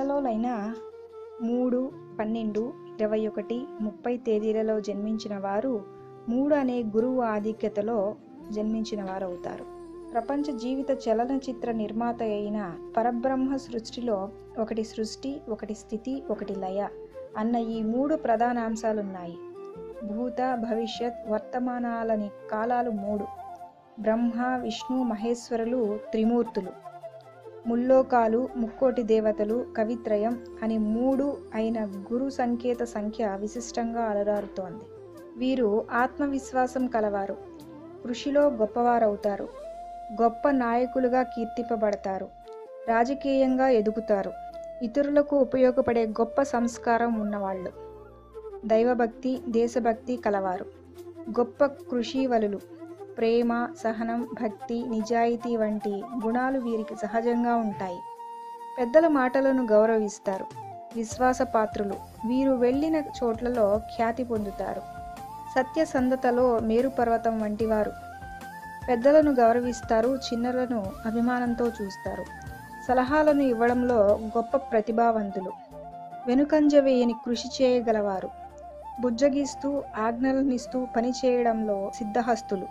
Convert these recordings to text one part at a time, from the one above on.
నెలలోనైనా మూడు పన్నెండు ఇరవై ఒకటి ముప్పై తేదీలలో జన్మించిన వారు మూడు అనే గురువు ఆధిక్యతలో జన్మించిన వారు అవుతారు ప్రపంచ జీవిత చలనచిత్ర నిర్మాత అయిన పరబ్రహ్మ సృష్టిలో ఒకటి సృష్టి ఒకటి స్థితి ఒకటి లయ అన్న ఈ మూడు ప్రధాన అంశాలున్నాయి భూత భవిష్యత్ వర్తమానాలని కాలాలు మూడు బ్రహ్మ విష్ణు మహేశ్వరులు త్రిమూర్తులు ముల్లోకాలు ముక్కోటి దేవతలు కవిత్రయం అని మూడు అయిన గురు సంకేత సంఖ్య విశిష్టంగా అలరారుతోంది వీరు ఆత్మవిశ్వాసం కలవారు కృషిలో గొప్పవారవుతారు గొప్ప నాయకులుగా కీర్తింపబడతారు రాజకీయంగా ఎదుగుతారు ఇతరులకు ఉపయోగపడే గొప్ప సంస్కారం ఉన్నవాళ్ళు దైవభక్తి దేశభక్తి కలవారు గొప్ప కృషివలులు ప్రేమ సహనం భక్తి నిజాయితీ వంటి గుణాలు వీరికి సహజంగా ఉంటాయి పెద్దల మాటలను గౌరవిస్తారు విశ్వాసపాత్రులు వీరు వెళ్ళిన చోట్లలో ఖ్యాతి పొందుతారు సత్యసంధతలో మేరు పర్వతం వంటివారు పెద్దలను గౌరవిస్తారు చిన్నలను అభిమానంతో చూస్తారు సలహాలను ఇవ్వడంలో గొప్ప ప్రతిభావంతులు వెనుకంజ వేయని కృషి చేయగలవారు బుజ్జగిస్తూ ఆజ్ఞలనిస్తూ పనిచేయడంలో సిద్ధహస్తులు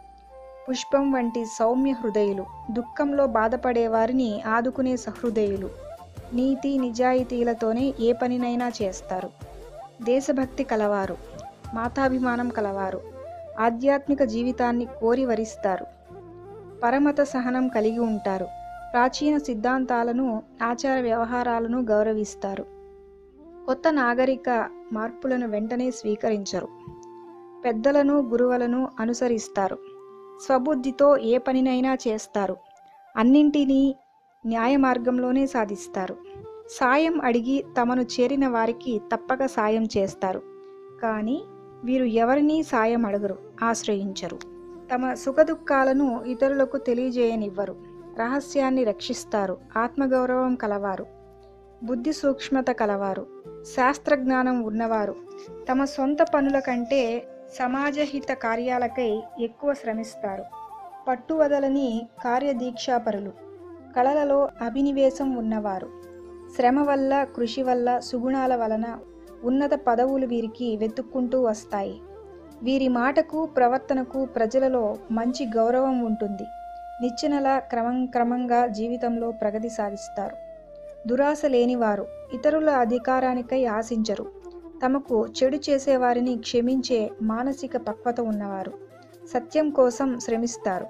పుష్పం వంటి సౌమ్య హృదయులు దుఃఖంలో బాధపడే వారిని ఆదుకునే సహృదయులు నీతి నిజాయితీలతోనే ఏ పనినైనా చేస్తారు దేశభక్తి కలవారు మాతాభిమానం కలవారు ఆధ్యాత్మిక జీవితాన్ని కోరి వరిస్తారు పరమత సహనం కలిగి ఉంటారు ప్రాచీన సిద్ధాంతాలను ఆచార వ్యవహారాలను గౌరవిస్తారు కొత్త నాగరిక మార్పులను వెంటనే స్వీకరించరు పెద్దలను గురువులను అనుసరిస్తారు స్వబుద్ధితో ఏ పనినైనా చేస్తారు అన్నింటినీ న్యాయ మార్గంలోనే సాధిస్తారు సాయం అడిగి తమను చేరిన వారికి తప్పక సాయం చేస్తారు కానీ వీరు ఎవరినీ సాయం అడగరు ఆశ్రయించరు తమ సుఖదుఖాలను ఇతరులకు తెలియజేయనివ్వరు రహస్యాన్ని రక్షిస్తారు ఆత్మగౌరవం కలవారు బుద్ధి సూక్ష్మత కలవారు శాస్త్రజ్ఞానం ఉన్నవారు తమ సొంత పనుల కంటే సమాజహిత కార్యాలకై ఎక్కువ శ్రమిస్తారు పట్టువదలని కార్యదీక్షాపరులు కళలలో అభినివేశం ఉన్నవారు శ్రమ వల్ల కృషి వల్ల సుగుణాల వలన ఉన్నత పదవులు వీరికి వెతుక్కుంటూ వస్తాయి వీరి మాటకు ప్రవర్తనకు ప్రజలలో మంచి గౌరవం ఉంటుంది నిచ్చెనల క్రమం క్రమంగా జీవితంలో ప్రగతి సాధిస్తారు దురాశ లేనివారు ఇతరుల అధికారానికై ఆశించరు తమకు చెడు చేసేవారిని క్షమించే మానసిక పక్వత ఉన్నవారు సత్యం కోసం శ్రమిస్తారు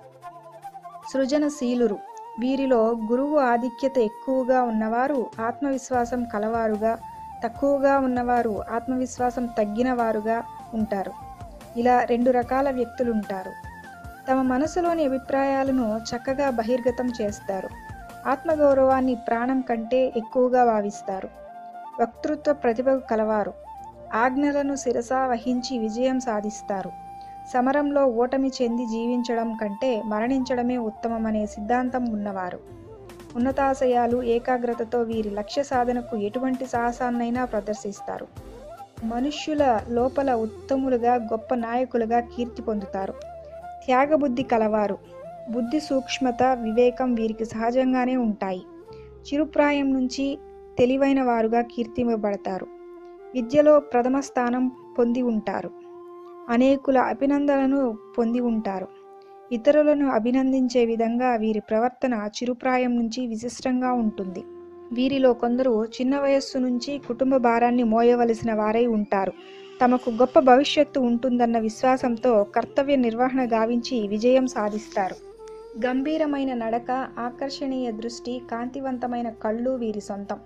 సృజనశీలురు వీరిలో గురువు ఆధిక్యత ఎక్కువగా ఉన్నవారు ఆత్మవిశ్వాసం కలవారుగా తక్కువగా ఉన్నవారు ఆత్మవిశ్వాసం తగ్గిన వారుగా ఉంటారు ఇలా రెండు రకాల వ్యక్తులు ఉంటారు తమ మనసులోని అభిప్రాయాలను చక్కగా బహిర్గతం చేస్తారు ఆత్మగౌరవాన్ని ప్రాణం కంటే ఎక్కువగా భావిస్తారు వక్తృత్వ ప్రతిభ కలవారు ఆజ్ఞలను శిరసా వహించి విజయం సాధిస్తారు సమరంలో ఓటమి చెంది జీవించడం కంటే మరణించడమే ఉత్తమమనే సిద్ధాంతం ఉన్నవారు ఉన్నతాశయాలు ఏకాగ్రతతో వీరి లక్ష్య సాధనకు ఎటువంటి సాహసాన్నైనా ప్రదర్శిస్తారు మనుష్యుల లోపల ఉత్తములుగా గొప్ప నాయకులుగా కీర్తి పొందుతారు త్యాగబుద్ధి కలవారు బుద్ధి సూక్ష్మత వివేకం వీరికి సహజంగానే ఉంటాయి చిరుప్రాయం నుంచి తెలివైన వారుగా కీర్తింపబడతారు విద్యలో ప్రథమ స్థానం పొంది ఉంటారు అనేకుల అభినందనను పొంది ఉంటారు ఇతరులను అభినందించే విధంగా వీరి ప్రవర్తన చిరుప్రాయం నుంచి విశిష్టంగా ఉంటుంది వీరిలో కొందరు చిన్న వయస్సు నుంచి కుటుంబ భారాన్ని మోయవలసిన వారై ఉంటారు తమకు గొప్ప భవిష్యత్తు ఉంటుందన్న విశ్వాసంతో కర్తవ్య నిర్వహణ గావించి విజయం సాధిస్తారు గంభీరమైన నడక ఆకర్షణీయ దృష్టి కాంతివంతమైన కళ్ళు వీరి సొంతం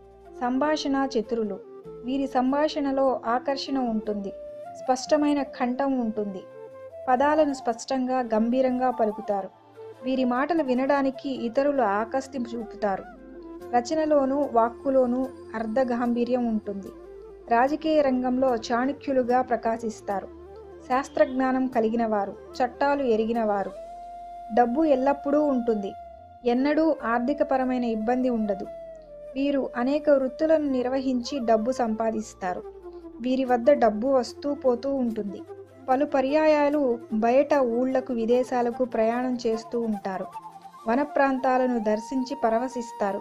సంభాషణ చతురులు వీరి సంభాషణలో ఆకర్షణ ఉంటుంది స్పష్టమైన కంఠం ఉంటుంది పదాలను స్పష్టంగా గంభీరంగా పలుకుతారు వీరి మాటలు వినడానికి ఇతరులు ఆకస్తి చూపుతారు రచనలోనూ వాక్కులోనూ అర్ధగాంభీర్యం ఉంటుంది రాజకీయ రంగంలో చాణక్యులుగా ప్రకాశిస్తారు శాస్త్రజ్ఞానం కలిగిన వారు చట్టాలు ఎరిగిన వారు డబ్బు ఎల్లప్పుడూ ఉంటుంది ఎన్నడూ ఆర్థికపరమైన ఇబ్బంది ఉండదు వీరు అనేక వృత్తులను నిర్వహించి డబ్బు సంపాదిస్తారు వీరి వద్ద డబ్బు వస్తూ పోతూ ఉంటుంది పలు పర్యాయాలు బయట ఊళ్లకు విదేశాలకు ప్రయాణం చేస్తూ ఉంటారు వన ప్రాంతాలను దర్శించి పరవశిస్తారు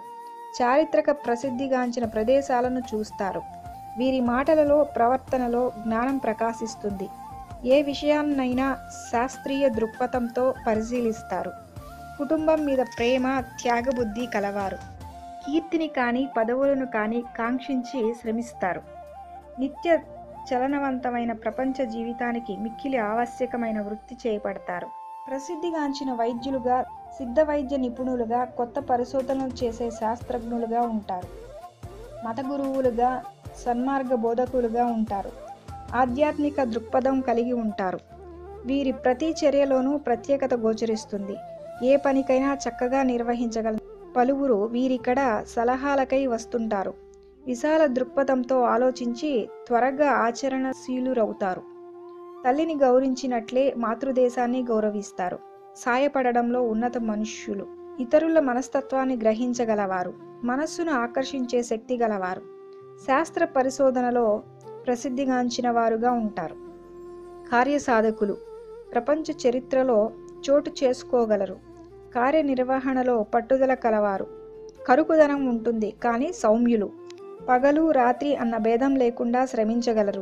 చారిత్రక ప్రసిద్ధిగాంచిన ప్రదేశాలను చూస్తారు వీరి మాటలలో ప్రవర్తనలో జ్ఞానం ప్రకాశిస్తుంది ఏ విషయాన్నైనా శాస్త్రీయ దృక్పథంతో పరిశీలిస్తారు కుటుంబం మీద ప్రేమ త్యాగబుద్ధి కలవారు కీర్తిని కానీ పదవులను కానీ కాంక్షించి శ్రమిస్తారు నిత్య చలనవంతమైన ప్రపంచ జీవితానికి మిక్కిలి ఆవశ్యకమైన వృత్తి చేపడతారు ప్రసిద్ధిగాంచిన వైద్యులుగా సిద్ధ వైద్య నిపుణులుగా కొత్త పరిశోధనలు చేసే శాస్త్రజ్ఞులుగా ఉంటారు మత గురువులుగా సన్మార్గ బోధకులుగా ఉంటారు ఆధ్యాత్మిక దృక్పథం కలిగి ఉంటారు వీరి ప్రతి చర్యలోనూ ప్రత్యేకత గోచరిస్తుంది ఏ పనికైనా చక్కగా నిర్వహించగల పలువురు వీరిక్కడ సలహాలకై వస్తుంటారు విశాల దృక్పథంతో ఆలోచించి త్వరగా ఆచరణశీలురవుతారు తల్లిని గౌరవించినట్లే మాతృదేశాన్ని గౌరవిస్తారు సాయపడడంలో ఉన్నత మనుష్యులు ఇతరుల మనస్తత్వాన్ని గ్రహించగలవారు మనస్సును ఆకర్షించే శక్తి గలవారు శాస్త్ర పరిశోధనలో ప్రసిద్ధిగాంచిన వారుగా ఉంటారు కార్యసాధకులు ప్రపంచ చరిత్రలో చోటు చేసుకోగలరు కార్యనిర్వహణలో పట్టుదల కలవారు కరుకుదనం ఉంటుంది కానీ సౌమ్యులు పగలు రాత్రి అన్న భేదం లేకుండా శ్రమించగలరు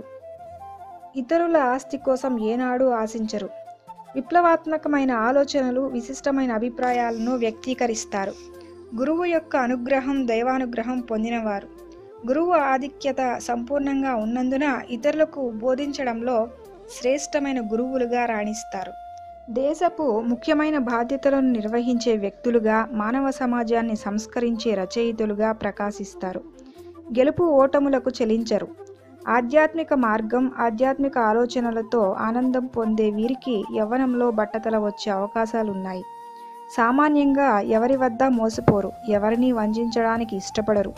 ఇతరుల ఆస్తి కోసం ఏనాడు ఆశించరు విప్లవాత్మకమైన ఆలోచనలు విశిష్టమైన అభిప్రాయాలను వ్యక్తీకరిస్తారు గురువు యొక్క అనుగ్రహం దైవానుగ్రహం పొందినవారు గురువు ఆధిక్యత సంపూర్ణంగా ఉన్నందున ఇతరులకు బోధించడంలో శ్రేష్టమైన గురువులుగా రాణిస్తారు దేశపు ముఖ్యమైన బాధ్యతలను నిర్వహించే వ్యక్తులుగా మానవ సమాజాన్ని సంస్కరించే రచయితలుగా ప్రకాశిస్తారు గెలుపు ఓటములకు చెలించరు ఆధ్యాత్మిక మార్గం ఆధ్యాత్మిక ఆలోచనలతో ఆనందం పొందే వీరికి యవ్వనంలో బట్టతల వచ్చే అవకాశాలున్నాయి సామాన్యంగా ఎవరి వద్ద మోసపోరు ఎవరిని వంచడానికి ఇష్టపడరు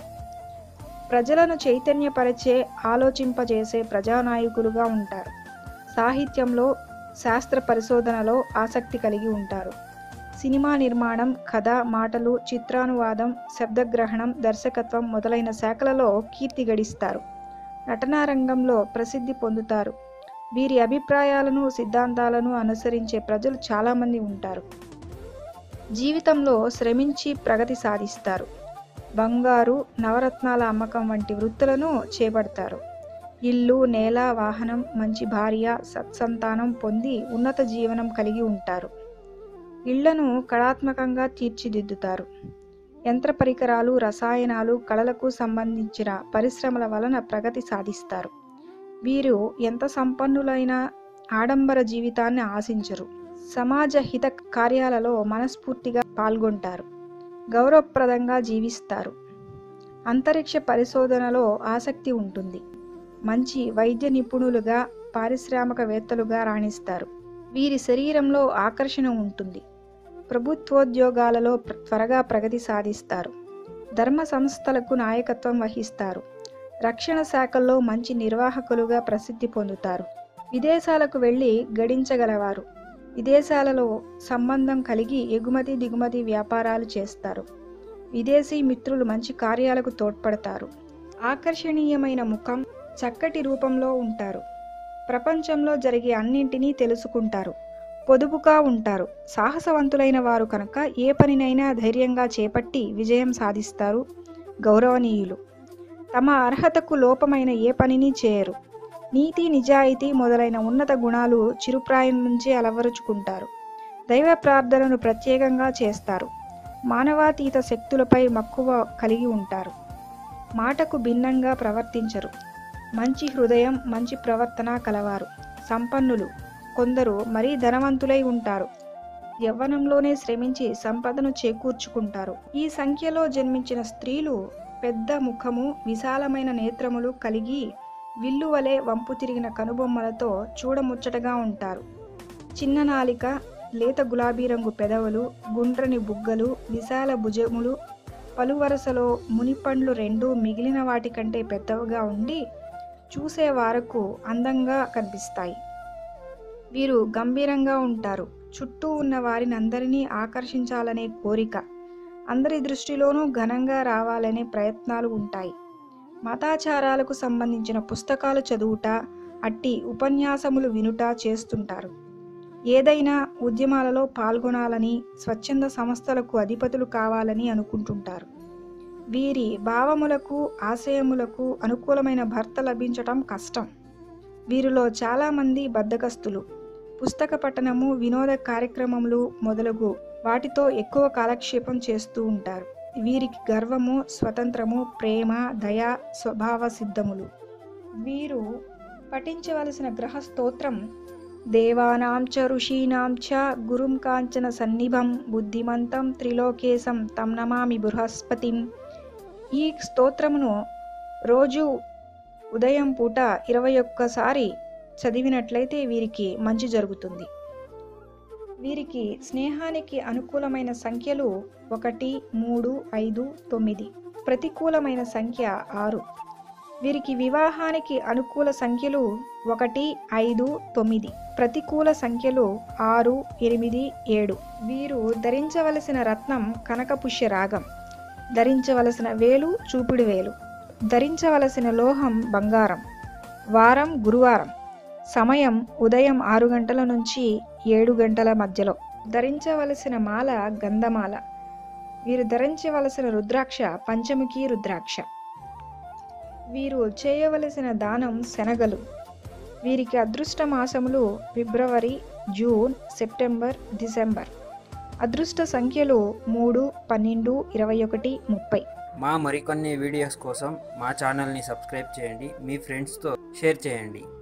ప్రజలను చైతన్యపరిచే ఆలోచింపజేసే ప్రజానాయకులుగా ఉంటారు సాహిత్యంలో శాస్త్ర పరిశోధనలో ఆసక్తి కలిగి ఉంటారు సినిమా నిర్మాణం కథ మాటలు చిత్రానువాదం శబ్దగ్రహణం దర్శకత్వం మొదలైన శాఖలలో కీర్తి గడిస్తారు నటనా రంగంలో ప్రసిద్ధి పొందుతారు వీరి అభిప్రాయాలను సిద్ధాంతాలను అనుసరించే ప్రజలు చాలామంది ఉంటారు జీవితంలో శ్రమించి ప్రగతి సాధిస్తారు బంగారు నవరత్నాల అమ్మకం వంటి వృత్తులను చేపడతారు ఇల్లు నేల వాహనం మంచి భార్య సత్సంతానం పొంది ఉన్నత జీవనం కలిగి ఉంటారు ఇళ్లను కళాత్మకంగా తీర్చిదిద్దుతారు యంత్ర పరికరాలు రసాయనాలు కళలకు సంబంధించిన పరిశ్రమల వలన ప్రగతి సాధిస్తారు వీరు ఎంత సంపన్నులైన ఆడంబర జీవితాన్ని ఆశించరు సమాజ హిత కార్యాలలో మనస్ఫూర్తిగా పాల్గొంటారు గౌరవప్రదంగా జీవిస్తారు అంతరిక్ష పరిశోధనలో ఆసక్తి ఉంటుంది మంచి వైద్య నిపుణులుగా పారిశ్రామికవేత్తలుగా రాణిస్తారు వీరి శరీరంలో ఆకర్షణ ఉంటుంది ప్రభుత్వోద్యోగాలలో ప్ర- త్వరగా ప్రగతి సాధిస్తారు ధర్మ సంస్థలకు నాయకత్వం వహిస్తారు రక్షణ శాఖల్లో మంచి నిర్వాహకులుగా ప్రసిద్ధి పొందుతారు విదేశాలకు వెళ్ళి గడించగలవారు విదేశాలలో సంబంధం కలిగి ఎగుమతి దిగుమతి వ్యాపారాలు చేస్తారు విదేశీ మిత్రులు మంచి కార్యాలకు తోడ్పడతారు ఆకర్షణీయమైన ముఖం చక్కటి రూపంలో ఉంటారు ప్రపంచంలో జరిగే అన్నింటినీ తెలుసుకుంటారు పొదుపుగా ఉంటారు సాహసవంతులైన వారు కనుక ఏ పనినైనా ధైర్యంగా చేపట్టి విజయం సాధిస్తారు గౌరవనీయులు తమ అర్హతకు లోపమైన ఏ పనిని చేయరు నీతి నిజాయితీ మొదలైన ఉన్నత గుణాలు చిరుప్రాయం నుంచే అలవరుచుకుంటారు దైవ ప్రార్థనను ప్రత్యేకంగా చేస్తారు మానవాతీత శక్తులపై మక్కువ కలిగి ఉంటారు మాటకు భిన్నంగా ప్రవర్తించరు మంచి హృదయం మంచి ప్రవర్తన కలవారు సంపన్నులు కొందరు మరీ ధనవంతులై ఉంటారు యవ్వనంలోనే శ్రమించి సంపదను చేకూర్చుకుంటారు ఈ సంఖ్యలో జన్మించిన స్త్రీలు పెద్ద ముఖము విశాలమైన నేత్రములు కలిగి విల్లు వలె వంపు తిరిగిన కనుబొమ్మలతో చూడముచ్చటగా ఉంటారు చిన్న నాలిక లేత గులాబీ రంగు పెదవులు గుండ్రని బుగ్గలు విశాల భుజములు పలువరసలో మునిపండ్లు రెండు మిగిలిన వాటి కంటే పెద్దవిగా ఉండి చూసే వారకు అందంగా కనిపిస్తాయి వీరు గంభీరంగా ఉంటారు చుట్టూ ఉన్న వారిని అందరినీ ఆకర్షించాలనే కోరిక అందరి దృష్టిలోనూ ఘనంగా రావాలనే ప్రయత్నాలు ఉంటాయి మతాచారాలకు సంబంధించిన పుస్తకాలు చదువుట అట్టి ఉపన్యాసములు వినుట చేస్తుంటారు ఏదైనా ఉద్యమాలలో పాల్గొనాలని స్వచ్ఛంద సంస్థలకు అధిపతులు కావాలని అనుకుంటుంటారు వీరి భావములకు ఆశయములకు అనుకూలమైన భర్త లభించటం కష్టం వీరిలో చాలామంది బద్ధకస్తులు పుస్తక పఠనము వినోద కార్యక్రమములు మొదలగు వాటితో ఎక్కువ కాలక్షేపం చేస్తూ ఉంటారు వీరికి గర్వము స్వతంత్రము ప్రేమ దయ స్వభావ సిద్ధములు వీరు పఠించవలసిన గ్రహ స్తోత్రం దేవానాం చ ఋషీనాం చ గురుం కాంచన సన్నిభం బుద్ధిమంతం త్రిలోకేశం తం నమామి బృహస్పతిం ఈ స్తోత్రమును రోజు ఉదయం పూట ఇరవై ఒక్కసారి చదివినట్లయితే వీరికి మంచి జరుగుతుంది వీరికి స్నేహానికి అనుకూలమైన సంఖ్యలు ఒకటి మూడు ఐదు తొమ్మిది ప్రతికూలమైన సంఖ్య ఆరు వీరికి వివాహానికి అనుకూల సంఖ్యలు ఒకటి ఐదు తొమ్మిది ప్రతికూల సంఖ్యలు ఆరు ఎనిమిది ఏడు వీరు ధరించవలసిన రత్నం కనకపుష్య రాగం ధరించవలసిన వేలు చూపిడి వేలు ధరించవలసిన లోహం బంగారం వారం గురువారం సమయం ఉదయం ఆరు గంటల నుంచి ఏడు గంటల మధ్యలో ధరించవలసిన మాల గంధమాల వీరు ధరించవలసిన రుద్రాక్ష పంచముఖి రుద్రాక్ష వీరు చేయవలసిన దానం శనగలు వీరికి అదృష్ట మాసములు ఫిబ్రవరి జూన్ సెప్టెంబర్ డిసెంబర్ అదృష్ట సంఖ్యలు మూడు పన్నెండు ఇరవై ఒకటి ముప్పై మా మరికొన్ని వీడియోస్ కోసం మా ఛానల్ని సబ్స్క్రైబ్ చేయండి మీ ఫ్రెండ్స్తో షేర్ చేయండి